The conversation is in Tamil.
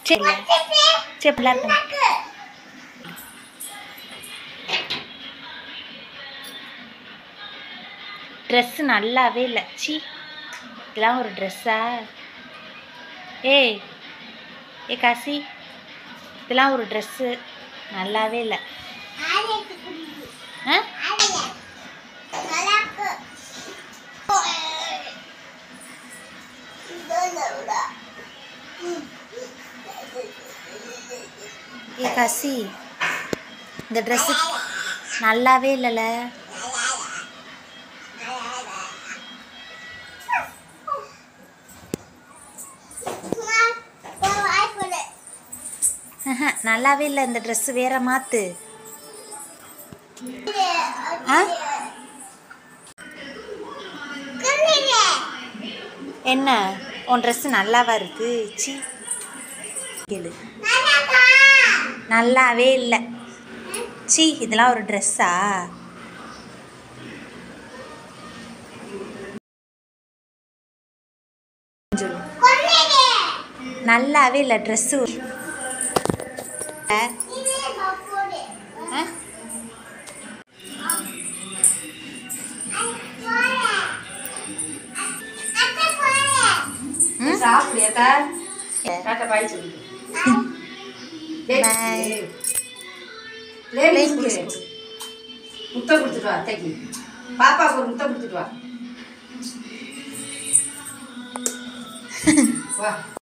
சரி சரி விளாட்டும் ட்ரெஸ்ஸு நல்லாவே இல்லை சி இதெல்லாம் ஒரு ட்ரெஸ்ஸா ஏய் ஏ காசி இதெல்லாம் ஒரு ட்ரெஸ்ஸு நல்லாவே இல்லை ஆ ஏ காசி இந்த ட்ரெஸ்ஸு நல்லாவே இல்லைல்ல ஆஹா, நல்லாவே இல்லை இந்த ட்ரெஸ்ஸு வேற மாத்து ஆ என்ன உன் ட்ரெஸ்ஸு நல்லாவா இருக்கு சி கேளு நல்லாவே இல்லை சி இதெல்லாம் ஒரு ட்ரெஸ்ஸா நல்லாவே இல்லை ட்ரெஸ்ஸு சாப்பிடுறியாக்கா டாட்டா பாய் சொல்லு Bye. லேடிஸ் முத்தம் கொடுத்துட்டு வா அத்தைக்கு பாப்பாவுக்கு ஒரு முத்தம் கொடுத்துட்டு வா வா